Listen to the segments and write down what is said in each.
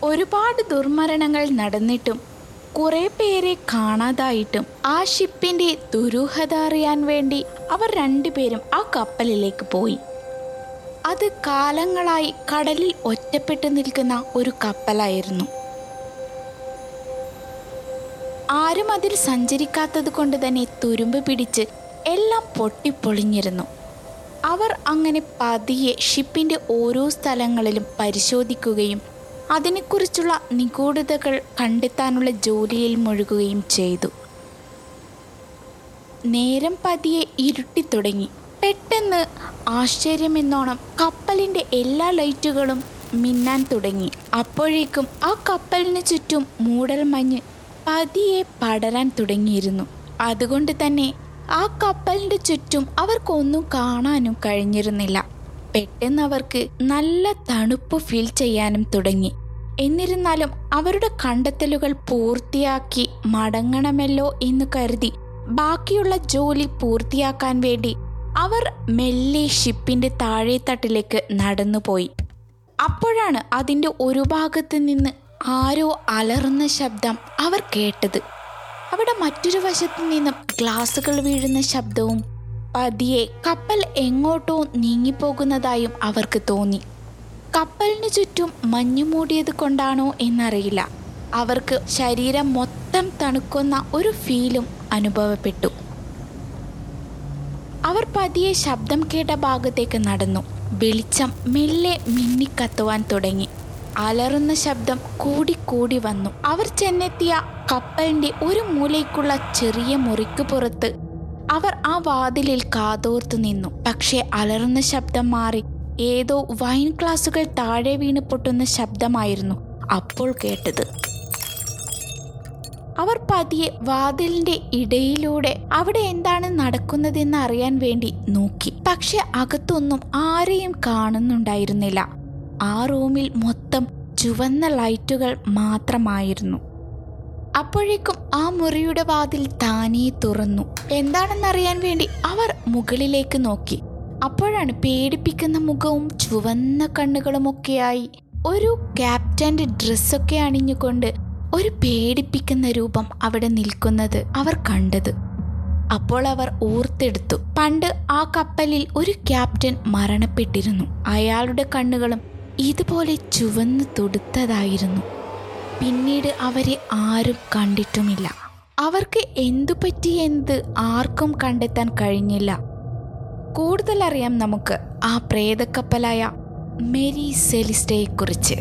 ഒരുപാട് ദുർമരണങ്ങൾ നടന്നിട്ടും കുറെ പേരെ കാണാതായിട്ടും ആ ഷിപ്പിന്റെ ദുരൂഹത അറിയാൻ വേണ്ടി അവർ രണ്ടുപേരും ആ കപ്പലിലേക്ക് പോയി അത് കാലങ്ങളായി കടലിൽ ഒറ്റപ്പെട്ടു നിൽക്കുന്ന ഒരു കപ്പലായിരുന്നു ആരും അതിൽ സഞ്ചരിക്കാത്തത് കൊണ്ട് തന്നെ തുരുമ്പ് പിടിച്ച് എല്ലാം പൊട്ടിപ്പൊളിഞ്ഞിരുന്നു അവർ അങ്ങനെ പതിയെ ഷിപ്പിന്റെ ഓരോ സ്ഥലങ്ങളിലും പരിശോധിക്കുകയും അതിനെക്കുറിച്ചുള്ള നിഗൂഢതകൾ കണ്ടെത്താനുള്ള ജോലിയിൽ മുഴുകുകയും ചെയ്തു നേരം പതിയെ ഇരുട്ടിത്തുടങ്ങി പെട്ടെന്ന് ആശ്ചര്യമെന്നോണം കപ്പലിന്റെ എല്ലാ ലൈറ്റുകളും മിന്നാൻ തുടങ്ങി അപ്പോഴേക്കും ആ കപ്പലിന് ചുറ്റും മൂടൽമഞ്ഞ് പതിയെ പടരാൻ തുടങ്ങിയിരുന്നു അതുകൊണ്ട് തന്നെ ആ കപ്പലിന്റെ ചുറ്റും അവർക്കൊന്നും കാണാനും കഴിഞ്ഞിരുന്നില്ല പെട്ടെന്ന് അവർക്ക് നല്ല തണുപ്പ് ഫീൽ ചെയ്യാനും തുടങ്ങി എന്നിരുന്നാലും അവരുടെ കണ്ടെത്തലുകൾ പൂർത്തിയാക്കി മടങ്ങണമല്ലോ എന്ന് കരുതി ബാക്കിയുള്ള ജോലി പൂർത്തിയാക്കാൻ വേണ്ടി അവർ മെല്ലെ ഷിപ്പിന്റെ താഴെത്തട്ടിലേക്ക് നടന്നുപോയി അപ്പോഴാണ് അതിൻ്റെ ഒരു ഭാഗത്ത് നിന്ന് ആരോ അലറുന്ന ശബ്ദം അവർ കേട്ടത് അവിടെ മറ്റൊരു വശത്തു നിന്നും ഗ്ലാസുകൾ വീഴുന്ന ശബ്ദവും പതിയെ കപ്പൽ എങ്ങോട്ടോ നീങ്ങിപ്പോകുന്നതായും അവർക്ക് തോന്നി കപ്പലിന് ചുറ്റും മഞ്ഞു മൂടിയത് കൊണ്ടാണോ എന്നറിയില്ല അവർക്ക് ശരീരം മൊത്തം തണുക്കുന്ന ഒരു ഫീലും അനുഭവപ്പെട്ടു അവർ പതിയെ ശബ്ദം കേട്ട ഭാഗത്തേക്ക് നടന്നു വെളിച്ചം മെല്ലെ മിന്നിക്കത്തുവാൻ തുടങ്ങി അലറുന്ന ശബ്ദം കൂടിക്കൂടി വന്നു അവർ ചെന്നെത്തിയ കപ്പലിന്റെ ഒരു മൂലയ്ക്കുള്ള ചെറിയ മുറിക്ക് പുറത്ത് അവർ ആ വാതിലിൽ കാതോർത്തു നിന്നു പക്ഷേ അലറുന്ന ശബ്ദം മാറി ഏതോ വൈൻ ഗ്ലാസുകൾ താഴെ വീണ് പൊട്ടുന്ന ശബ്ദമായിരുന്നു അപ്പോൾ കേട്ടത് അവർ പതിയെ വാതിലിന്റെ ഇടയിലൂടെ അവിടെ എന്താണ് നടക്കുന്നതെന്ന് അറിയാൻ വേണ്ടി നോക്കി പക്ഷെ അകത്തൊന്നും ആരെയും കാണുന്നുണ്ടായിരുന്നില്ല ആ റൂമിൽ മൊത്തം ചുവന്ന ലൈറ്റുകൾ മാത്രമായിരുന്നു അപ്പോഴേക്കും ആ മുറിയുടെ വാതിൽ താനേ തുറന്നു എന്താണെന്നറിയാൻ വേണ്ടി അവർ മുകളിലേക്ക് നോക്കി അപ്പോഴാണ് പേടിപ്പിക്കുന്ന മുഖവും ചുവന്ന കണ്ണുകളുമൊക്കെയായി ഒരു ക്യാപ്റ്റന്റെ ഡ്രസ്സൊക്കെ അണിഞ്ഞുകൊണ്ട് ഒരു പേടിപ്പിക്കുന്ന രൂപം അവിടെ നിൽക്കുന്നത് അവർ കണ്ടത് അപ്പോൾ അവർ ഓർത്തെടുത്തു പണ്ട് ആ കപ്പലിൽ ഒരു ക്യാപ്റ്റൻ മരണപ്പെട്ടിരുന്നു അയാളുടെ കണ്ണുകളും ഇതുപോലെ ചുവന്ന് തുടുത്തതായിരുന്നു പിന്നീട് അവരെ ആരും കണ്ടിട്ടുമില്ല അവർക്ക് എന്തു പറ്റിയെന്ത് ആർക്കും കണ്ടെത്താൻ കഴിഞ്ഞില്ല കൂടുതൽ അറിയാം നമുക്ക് ആ പ്രേതക്കപ്പലായ മെരി സെലിസ്റ്റയെക്കുറിച്ച്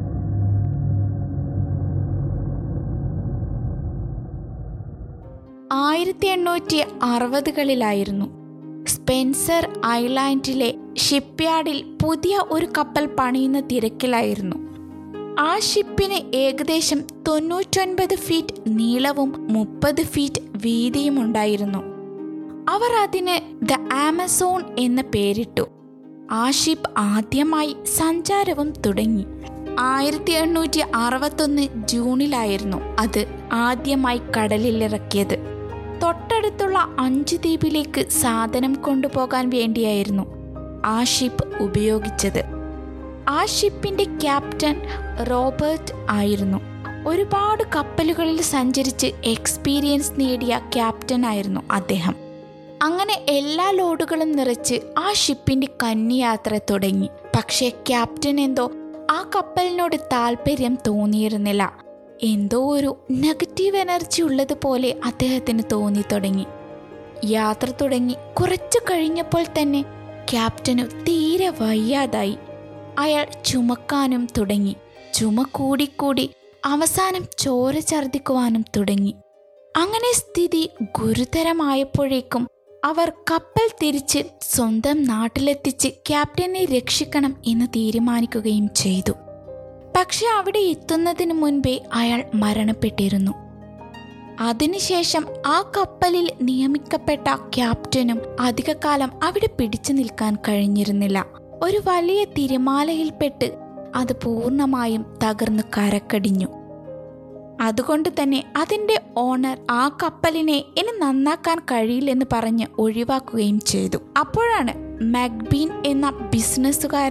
ആയിരത്തി എണ്ണൂറ്റി അറുപതുകളിലായിരുന്നു സ്പെൻസർ ഐലാൻഡിലെ ഷിപ്പ്യാർഡിൽ പുതിയ ഒരു കപ്പൽ പണിയുന്ന തിരക്കിലായിരുന്നു ആ ഷിപ്പിന് ഏകദേശം തൊണ്ണൂറ്റൊൻപത് ഫീറ്റ് നീളവും മുപ്പത് ഫീറ്റ് വീതിയും ഉണ്ടായിരുന്നു അവർ അതിന് ദ ആമസോൺ എന്ന് പേരിട്ടു ആ ഷിപ്പ് ആദ്യമായി സഞ്ചാരവും തുടങ്ങി ആയിരത്തി എണ്ണൂറ്റി അറുപത്തൊന്ന് ജൂണിലായിരുന്നു അത് ആദ്യമായി കടലിലിറക്കിയത് തൊട്ടടുത്തുള്ള അഞ്ച് ദ്വീപിലേക്ക് സാധനം കൊണ്ടുപോകാൻ വേണ്ടിയായിരുന്നു ആ ഷിപ്പ് ഉപയോഗിച്ചത് ആ ഷിപ്പിന്റെ ക്യാപ്റ്റൻ റോബർട്ട് ആയിരുന്നു ഒരുപാട് കപ്പലുകളിൽ സഞ്ചരിച്ച് എക്സ്പീരിയൻസ് നേടിയ ക്യാപ്റ്റൻ ആയിരുന്നു അദ്ദേഹം അങ്ങനെ എല്ലാ ലോഡുകളും നിറച്ച് ആ ഷിപ്പിന്റെ കന്നിയാത്ര തുടങ്ങി പക്ഷേ ക്യാപ്റ്റൻ എന്തോ ആ കപ്പലിനോട് താല്പര്യം തോന്നിയിരുന്നില്ല എന്തോ ഒരു നെഗറ്റീവ് എനർജി ഉള്ളതുപോലെ അദ്ദേഹത്തിന് തോന്നി തുടങ്ങി യാത്ര തുടങ്ങി കുറച്ചു കഴിഞ്ഞപ്പോൾ തന്നെ ക്യാപ്റ്റനു തീരെ വയ്യാതായി അയാൾ ചുമക്കാനും തുടങ്ങി ചുമ കൂടിക്കൂടി അവസാനം ചോര ഛർദിക്കുവാനും തുടങ്ങി അങ്ങനെ സ്ഥിതി ഗുരുതരമായപ്പോഴേക്കും അവർ കപ്പൽ തിരിച്ച് സ്വന്തം നാട്ടിലെത്തിച്ച് ക്യാപ്റ്റനെ രക്ഷിക്കണം എന്ന് തീരുമാനിക്കുകയും ചെയ്തു പക്ഷെ അവിടെ എത്തുന്നതിന് മുൻപേ അയാൾ മരണപ്പെട്ടിരുന്നു അതിനുശേഷം ആ കപ്പലിൽ നിയമിക്കപ്പെട്ട ക്യാപ്റ്റനും അധികകാലം അവിടെ പിടിച്ചു നിൽക്കാൻ കഴിഞ്ഞിരുന്നില്ല ഒരു വലിയ തിരമാലയിൽപ്പെട്ട് അത് പൂർണ്ണമായും തകർന്ന് കരക്കടിഞ്ഞു അതുകൊണ്ട് തന്നെ അതിൻ്റെ ഓണർ ആ കപ്പലിനെ ഇനി നന്നാക്കാൻ കഴിയില്ലെന്ന് പറഞ്ഞ് ഒഴിവാക്കുകയും ചെയ്തു അപ്പോഴാണ് മക്ബീൻ എന്ന ബിസിനസ്സുകാരൻ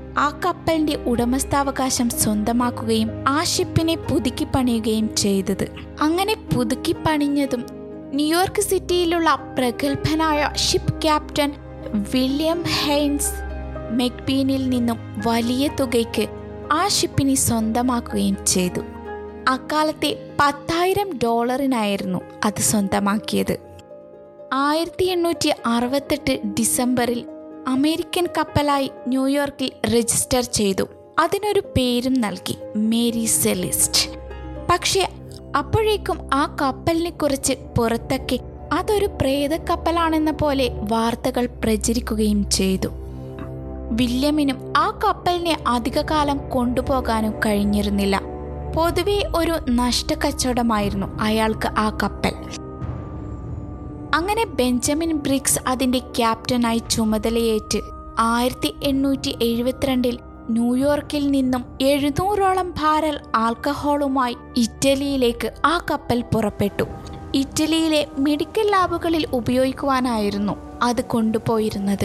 ആ കപ്പലിന്റെ ഉടമസ്ഥാവകാശം സ്വന്തമാക്കുകയും ആ ഷിപ്പിനെ പുതുക്കി പണിയുകയും ചെയ്തത് അങ്ങനെ പുതുക്കി പണിഞ്ഞതും ന്യൂയോർക്ക് സിറ്റിയിലുള്ള പ്രഗത്ഭനായ ഷിപ്പ് ക്യാപ്റ്റൻ വില്യം ഹെയ്ൻസ് മെക്ബീനിൽ നിന്നും വലിയ തുകയ്ക്ക് ആ ഷിപ്പിനെ സ്വന്തമാക്കുകയും ചെയ്തു അക്കാലത്തെ പത്തായിരം ഡോളറിനായിരുന്നു അത് സ്വന്തമാക്കിയത് ആയിരത്തി എണ്ണൂറ്റി അറുപത്തെട്ട് ഡിസംബറിൽ അമേരിക്കൻ കപ്പലായി ന്യൂയോർക്കിൽ രജിസ്റ്റർ ചെയ്തു അതിനൊരു പേരും നൽകി മേരി സെലിസ്റ്റ് പക്ഷെ അപ്പോഴേക്കും ആ കപ്പലിനെ കുറിച്ച് പുറത്തൊക്കെ അതൊരു പ്രേതക്കപ്പലാണെന്ന പോലെ വാർത്തകൾ പ്രചരിക്കുകയും ചെയ്തു വില്യമിനും ആ കപ്പലിനെ അധികകാലം കൊണ്ടുപോകാനും കഴിഞ്ഞിരുന്നില്ല പൊതുവെ ഒരു നഷ്ടക്കച്ചവടമായിരുന്നു അയാൾക്ക് ആ കപ്പൽ അങ്ങനെ ബെഞ്ചമിൻ ബ്രിക്സ് അതിന്റെ ക്യാപ്റ്റനായി ചുമതലയേറ്റ് ആയിരത്തി എണ്ണൂറ്റി എഴുപത്തിരണ്ടിൽ ന്യൂയോർക്കിൽ നിന്നും എഴുന്നൂറോളം ഭാരൽ ആൽക്കഹോളുമായി ഇറ്റലിയിലേക്ക് ആ കപ്പൽ പുറപ്പെട്ടു ഇറ്റലിയിലെ മെഡിക്കൽ ലാബുകളിൽ ഉപയോഗിക്കുവാനായിരുന്നു അത് കൊണ്ടുപോയിരുന്നത്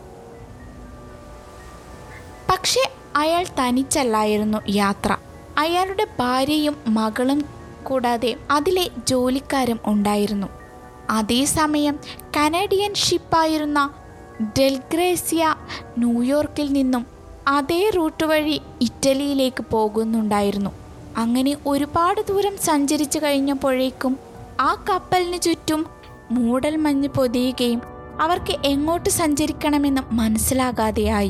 പക്ഷേ അയാൾ തനിച്ചല്ലായിരുന്നു യാത്ര അയാളുടെ ഭാര്യയും മകളും കൂടാതെ അതിലെ ജോലിക്കാരും ഉണ്ടായിരുന്നു അതേസമയം കനഡിയൻ ഷിപ്പായിരുന്ന ഡെൽഗ്രേസിയ ന്യൂയോർക്കിൽ നിന്നും അതേ റൂട്ട് വഴി ഇറ്റലിയിലേക്ക് പോകുന്നുണ്ടായിരുന്നു അങ്ങനെ ഒരുപാട് ദൂരം സഞ്ചരിച്ചു കഴിഞ്ഞപ്പോഴേക്കും ആ കപ്പലിന് ചുറ്റും മൂടൽ മഞ്ഞ് പൊതിയുകയും അവർക്ക് എങ്ങോട്ട് സഞ്ചരിക്കണമെന്ന് മനസ്സിലാകാതെയായി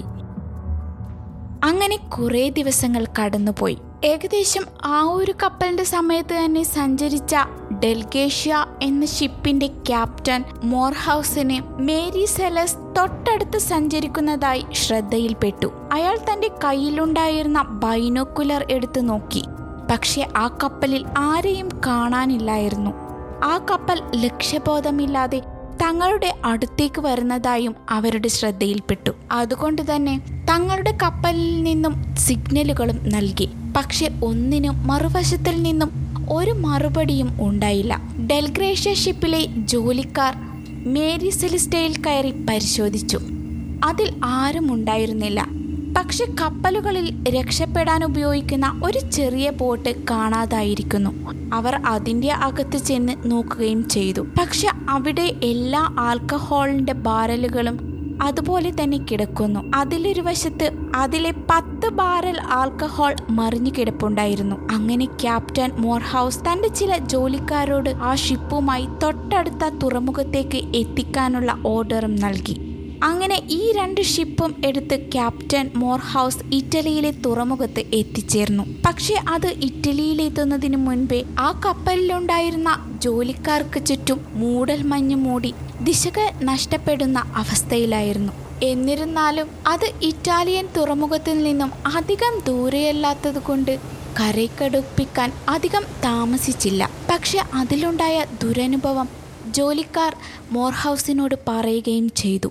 അങ്ങനെ കുറേ ദിവസങ്ങൾ കടന്നുപോയി ഏകദേശം ആ ഒരു കപ്പലിന്റെ സമയത്ത് തന്നെ സഞ്ചരിച്ച ഡെൽഗേഷ്യ എന്ന ഷിപ്പിന്റെ ക്യാപ്റ്റൻ മോർഹൌസിന് മേരി സെലസ് തൊട്ടടുത്ത് സഞ്ചരിക്കുന്നതായി ശ്രദ്ധയിൽപ്പെട്ടു അയാൾ തന്റെ കയ്യിലുണ്ടായിരുന്ന ബൈനോക്കുലർ എടുത്തു നോക്കി പക്ഷെ ആ കപ്പലിൽ ആരെയും കാണാനില്ലായിരുന്നു ആ കപ്പൽ ലക്ഷ്യബോധമില്ലാതെ തങ്ങളുടെ അടുത്തേക്ക് വരുന്നതായും അവരുടെ ശ്രദ്ധയിൽപ്പെട്ടു അതുകൊണ്ട് തന്നെ തങ്ങളുടെ കപ്പലിൽ നിന്നും സിഗ്നലുകളും നൽകി പക്ഷെ ഒന്നിനും മറുവശത്തിൽ നിന്നും ഒരു മറുപടിയും ഉണ്ടായില്ല ഡെൽഗ്രേഷ്യ ഷിപ്പിലെ ജോലിക്കാർ മേരി സെലിസ്റ്റയിൽ കയറി പരിശോധിച്ചു അതിൽ ആരും ഉണ്ടായിരുന്നില്ല പക്ഷെ കപ്പലുകളിൽ രക്ഷപ്പെടാൻ ഉപയോഗിക്കുന്ന ഒരു ചെറിയ ബോട്ട് കാണാതായിരിക്കുന്നു അവർ അതിന്റെ അകത്ത് ചെന്ന് നോക്കുകയും ചെയ്തു പക്ഷെ അവിടെ എല്ലാ ആൽക്കഹോളിന്റെ ബാരലുകളും അതുപോലെ തന്നെ കിടക്കുന്നു അതിലൊരു വശത്ത് അതിലെ പത്ത് ബാരൽ ആൽക്കഹോൾ മറിഞ്ഞു കിടപ്പുണ്ടായിരുന്നു അങ്ങനെ ക്യാപ്റ്റൻ മോർഹൌസ് തന്റെ ചില ജോലിക്കാരോട് ആ ഷിപ്പുമായി തൊട്ടടുത്ത തുറമുഖത്തേക്ക് എത്തിക്കാനുള്ള ഓർഡറും നൽകി അങ്ങനെ ഈ രണ്ട് ഷിപ്പും എടുത്ത് ക്യാപ്റ്റൻ മോർഹൌസ് ഇറ്റലിയിലെ തുറമുഖത്ത് എത്തിച്ചേർന്നു പക്ഷെ അത് ഇറ്റലിയിലെത്തുന്നതിന് മുൻപേ ആ കപ്പലിലുണ്ടായിരുന്ന ജോലിക്കാർക്ക് ചുറ്റും മൂടൽ മഞ്ഞ് മൂടി ദിശകൾ നഷ്ടപ്പെടുന്ന അവസ്ഥയിലായിരുന്നു എന്നിരുന്നാലും അത് ഇറ്റാലിയൻ തുറമുഖത്തിൽ നിന്നും അധികം ദൂരെയല്ലാത്തത് കൊണ്ട് കരയ്ക്കടുപ്പിക്കാൻ അധികം താമസിച്ചില്ല പക്ഷെ അതിലുണ്ടായ ദുരനുഭവം ജോലിക്കാർ മോർഹൌസിനോട് പറയുകയും ചെയ്തു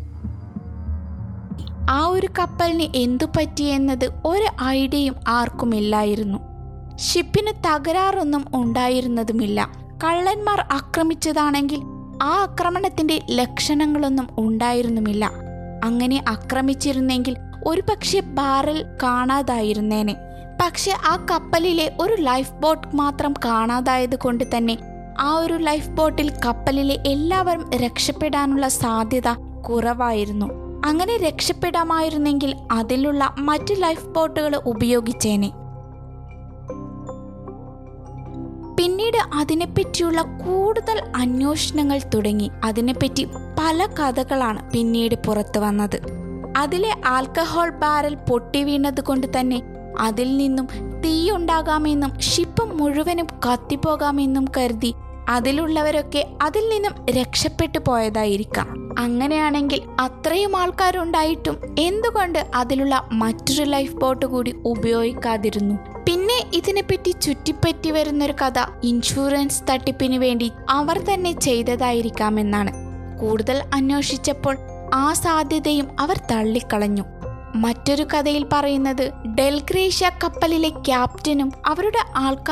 ആ ഒരു കപ്പലിന് എന്തു പറ്റിയെന്നത് ഒരു ഐഡിയയും ആർക്കുമില്ലായിരുന്നു ഷിപ്പിന് തകരാറൊന്നും ഉണ്ടായിരുന്നതുമില്ല കള്ളന്മാർ ആക്രമിച്ചതാണെങ്കിൽ ആ ആക്രമണത്തിന്റെ ലക്ഷണങ്ങളൊന്നും ഉണ്ടായിരുന്നുമില്ല അങ്ങനെ ആക്രമിച്ചിരുന്നെങ്കിൽ ഒരുപക്ഷെ ബാരൽ കാണാതായിരുന്നേനെ പക്ഷെ ആ കപ്പലിലെ ഒരു ലൈഫ് ബോട്ട് മാത്രം കാണാതായത് കൊണ്ട് തന്നെ ആ ഒരു ലൈഫ് ബോട്ടിൽ കപ്പലിലെ എല്ലാവരും രക്ഷപ്പെടാനുള്ള സാധ്യത കുറവായിരുന്നു അങ്ങനെ രക്ഷപ്പെടാമായിരുന്നെങ്കിൽ അതിലുള്ള മറ്റ് ലൈഫ് ബോട്ടുകൾ ഉപയോഗിച്ചേനെ പിന്നീട് അതിനെപ്പറ്റിയുള്ള കൂടുതൽ അന്വേഷണങ്ങൾ തുടങ്ങി അതിനെപ്പറ്റി പല കഥകളാണ് പിന്നീട് പുറത്തു വന്നത് അതിലെ ആൽക്കഹോൾ ബാരൽ പൊട്ടി വീണത് കൊണ്ട് തന്നെ അതിൽ നിന്നും തീയുണ്ടാകാമെന്നും ഷിപ്പ് മുഴുവനും കത്തിപ്പോകാമെന്നും കരുതി അതിലുള്ളവരൊക്കെ അതിൽ നിന്നും രക്ഷപ്പെട്ടു പോയതായിരിക്കാം അങ്ങനെയാണെങ്കിൽ അത്രയും ആൾക്കാരുണ്ടായിട്ടും എന്തുകൊണ്ട് അതിലുള്ള മറ്റൊരു ലൈഫ് ബോട്ട് കൂടി ഉപയോഗിക്കാതിരുന്നു പിന്നെ ഇതിനെപ്പറ്റി ചുറ്റിപ്പറ്റി വരുന്നൊരു കഥ ഇൻഷുറൻസ് തട്ടിപ്പിന് വേണ്ടി അവർ തന്നെ ചെയ്തതായിരിക്കാമെന്നാണ് കൂടുതൽ അന്വേഷിച്ചപ്പോൾ ആ സാധ്യതയും അവർ തള്ളിക്കളഞ്ഞു മറ്റൊരു കഥയിൽ പറയുന്നത് ഡെൽഗ്രേഷ്യ കപ്പലിലെ ക്യാപ്റ്റനും അവരുടെ ആൾക്കാരും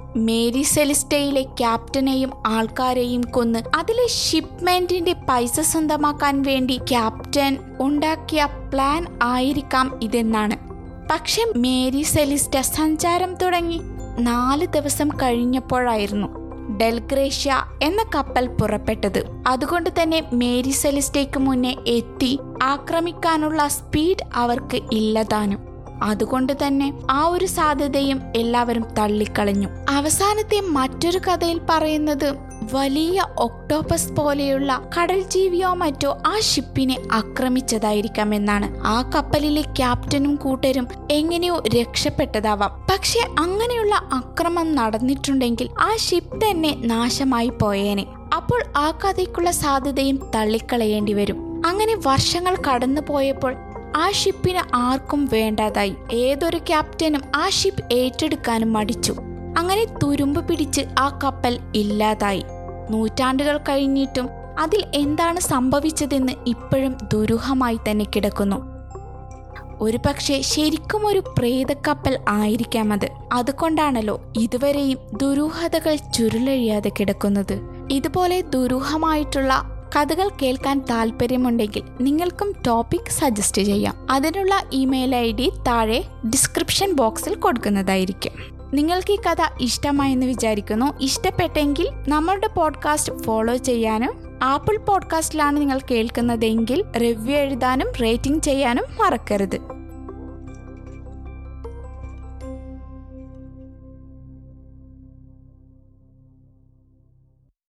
മേരി സെലിസ്റ്റയിലെ ക്യാപ്റ്റനെയും ആൾക്കാരെയും കൊന്ന് അതിലെ ഷിപ്മെന്റിന്റെ പൈസ സ്വന്തമാക്കാൻ വേണ്ടി ക്യാപ്റ്റൻ ഉണ്ടാക്കിയ പ്ലാൻ ആയിരിക്കാം ഇതെന്നാണ് പക്ഷെ മേരി സെലിസ്റ്റ സഞ്ചാരം തുടങ്ങി നാല് ദിവസം കഴിഞ്ഞപ്പോഴായിരുന്നു ഡെൽഗ്രേഷ്യ എന്ന കപ്പൽ പുറപ്പെട്ടത് അതുകൊണ്ട് തന്നെ മേരി സെലിസ്റ്റയ്ക്ക് മുന്നേ എത്തി ആക്രമിക്കാനുള്ള സ്പീഡ് അവർക്ക് ഇല്ലതാനും അതുകൊണ്ട് തന്നെ ആ ഒരു സാധ്യതയും എല്ലാവരും തള്ളിക്കളഞ്ഞു അവസാനത്തെ മറ്റൊരു കഥയിൽ പറയുന്നത് വലിയ ഒക്ടോപ്പസ് പോലെയുള്ള കടൽ ജീവിയോ മറ്റോ ആ ഷിപ്പിനെ ആക്രമിച്ചതായിരിക്കാം എന്നാണ് ആ കപ്പലിലെ ക്യാപ്റ്റനും കൂട്ടരും എങ്ങനെയോ രക്ഷപ്പെട്ടതാവാം പക്ഷെ അങ്ങനെയുള്ള അക്രമം നടന്നിട്ടുണ്ടെങ്കിൽ ആ ഷിപ്പ് തന്നെ നാശമായി പോയേനെ അപ്പോൾ ആ കഥയ്ക്കുള്ള സാധ്യതയും തള്ളിക്കളയേണ്ടി വരും അങ്ങനെ വർഷങ്ങൾ കടന്നു പോയപ്പോൾ ആ ഷിപ്പിന് ആർക്കും വേണ്ടാതായി ഏതൊരു ക്യാപ്റ്റനും ആ ഷിപ്പ് ഏറ്റെടുക്കാനും മടിച്ചു അങ്ങനെ തുരുമ്പ് പിടിച്ച് ആ കപ്പൽ ഇല്ലാതായി നൂറ്റാണ്ടുകൾ കഴിഞ്ഞിട്ടും അതിൽ എന്താണ് സംഭവിച്ചതെന്ന് ഇപ്പോഴും ദുരൂഹമായി തന്നെ കിടക്കുന്നു ഒരു പക്ഷേ ശരിക്കും ഒരു പ്രേതക്കപ്പൽ ആയിരിക്കാം അത് അതുകൊണ്ടാണല്ലോ ഇതുവരെയും ദുരൂഹതകൾ ചുരുളഴിയാതെ കിടക്കുന്നത് ഇതുപോലെ ദുരൂഹമായിട്ടുള്ള കഥകൾ കേൾക്കാൻ താല്പര്യമുണ്ടെങ്കിൽ നിങ്ങൾക്കും ടോപ്പിക് സജസ്റ്റ് ചെയ്യാം അതിനുള്ള ഇമെയിൽ ഐ ഡി താഴെ ഡിസ്ക്രിപ്ഷൻ ബോക്സിൽ കൊടുക്കുന്നതായിരിക്കും നിങ്ങൾക്ക് ഈ കഥ ഇഷ്ടമായെന്ന് വിചാരിക്കുന്നു ഇഷ്ടപ്പെട്ടെങ്കിൽ നമ്മളുടെ പോഡ്കാസ്റ്റ് ഫോളോ ചെയ്യാനും ആപ്പിൾ പോഡ്കാസ്റ്റിലാണ് നിങ്ങൾ കേൾക്കുന്നതെങ്കിൽ റിവ്യൂ എഴുതാനും റേറ്റിംഗ് ചെയ്യാനും മറക്കരുത്